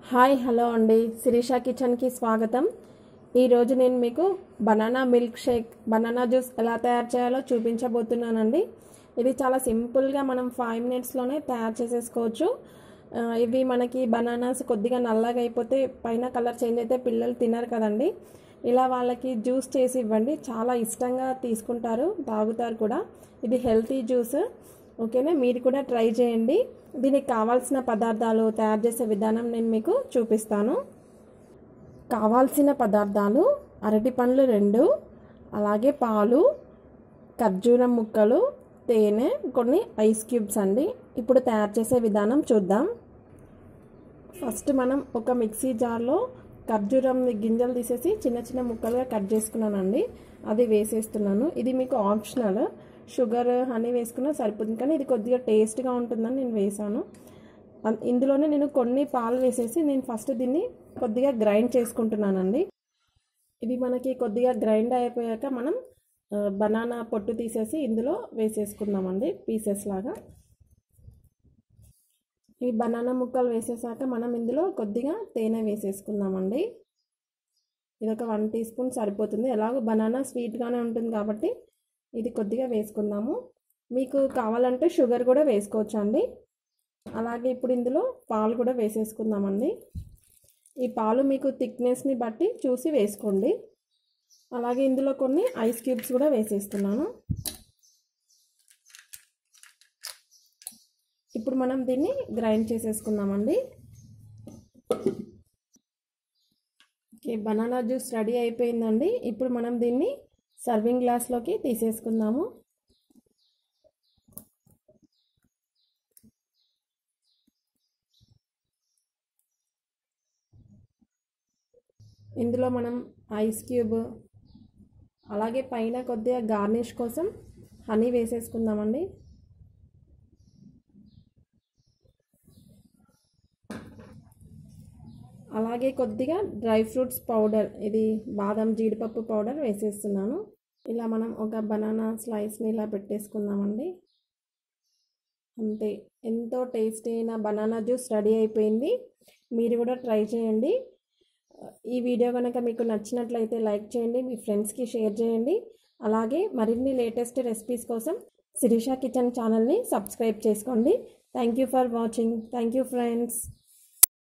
hi hello అండి శిరీష కిచెన్కి స్వాగతం ఈరోజు నేను మీకు banana milkshake banana juice ఎలా తయారు చేయాలో చూపించబోతున్నానండి ఇది చాలా సింపుల్గా మనం ఫైవ్ మినిట్స్లోనే తయారు చేసేసుకోవచ్చు ఆ, ఇవి మనకి బనానాస్ కొద్దిగా నల్లగా అయిపోతే పైన కలర్ చేంజ్ అయితే పిల్లలు తినరు కదండి ఇలా వాళ్ళకి జ్యూస్ చేసి ఇవ్వండి చాలా ఇష్టంగా తీసుకుంటారు తాగుతారు కూడా ఇది హెల్తీ జ్యూస్ ఓకేనా మీరు కూడా ట్రై చేయండి దీనికి కావాల్సిన పదార్థాలు తయారు చేసే విధానం నేను మీకు చూపిస్తాను కావాల్సిన పదార్థాలు అరటి పండ్లు రెండు అలాగే పాలు ఖర్జూరం ముక్కలు తేనె కొన్ని ఐస్ క్యూబ్స్ అండి ఇప్పుడు తయారు చేసే విధానం చూద్దాం ఫస్ట్ మనం ఒక మిక్సీ జార్లో ఖర్జూరం గింజలు తీసేసి చిన్న చిన్న ముక్కలుగా కట్ చేసుకున్నానండి అది వేసేస్తున్నాను ఇది మీకు ఆప్షనల్ షుగర్ హనీ వేసుకున్నా సరిపోతుంది కానీ ఇది కొద్దిగా టేస్ట్గా ఉంటుందని నేను వేసాను అన్- ఇందులోనే నేను కొన్ని పాలు వేసేసి నేను ఫస్ట్ దీన్ని కొద్దిగా గ్రైండ్ చేసుకుంటున్నానండి ఇది మనకి కొద్దిగా గ్రైండ్ అయిపోయాక మనం ఆ, బనానా పొట్టు తీసేసి ఇందులో వేసేసుకుందామండి పీసెస్ లాగా ఈ బనానా ముక్కలు వేసేసాక మనం ఇందులో కొద్దిగా తేనె వేసేసుకుందామండి ఇది ఒక వన్ టీ స్పూన్ సరిపోతుంది ఎలాగో బనానా స్వీట్గానే ఉంటుంది కాబట్టి ఇది కొద్దిగా వేసుకుందాము మీకు కావాలంటే షుగర్ కూడా వేసుకోవచ్చు అండి అలాగే ఇప్పుడు ఇందులో పాలు కూడా వేసేసుకుందామండి ఈ పాలు మీకు థిక్నెస్ని బట్టి చూసి వేసుకోండి అలాగే ఇందులో కొన్ని ఐస్ క్యూబ్స్ కూడా వేసేస్తున్నాను ఇప్పుడు మనం దీన్ని గ్రైండ్ చేసేసుకుందామండి ఓకే బనానా జ్యూస్ రెడీ అయిపోయిందండి ఇప్పుడు మనం దీన్ని సర్వింగ్ గ్లాస్లోకి తీసేసుకుందాము ఇందులో మనం ఐస్ క్యూబ్ అలాగే పైన కొద్దిగా గార్నిష్ కోసం హనీ వేసేసుకుందామండి అలాగే కొద్దిగా డ్రై ఫ్రూట్స్ పౌడర్ ఇది బాదం జీడిపప్పు పౌడర్ వేసేస్తున్నాను ఇలా మనం ఒక బనానా స్లైస్ని ఇలా పెట్టేసుకుందామండి అంతే ఎంతో టేస్టీ అయిన బనానా జ్యూస్ రెడీ అయిపోయింది మీరు కూడా ట్రై చేయండి ఈ వీడియో కనుక మీకు నచ్చినట్లయితే లైక్ చేయండి మీ ఫ్రెండ్స్కి షేర్ చేయండి అలాగే మరిన్ని లేటెస్ట్ రెసిపీస్ కోసం శిరీష కిచెన్ ఛానల్ని సబ్స్క్రైబ్ చేసుకోండి thank you for watching thank you friends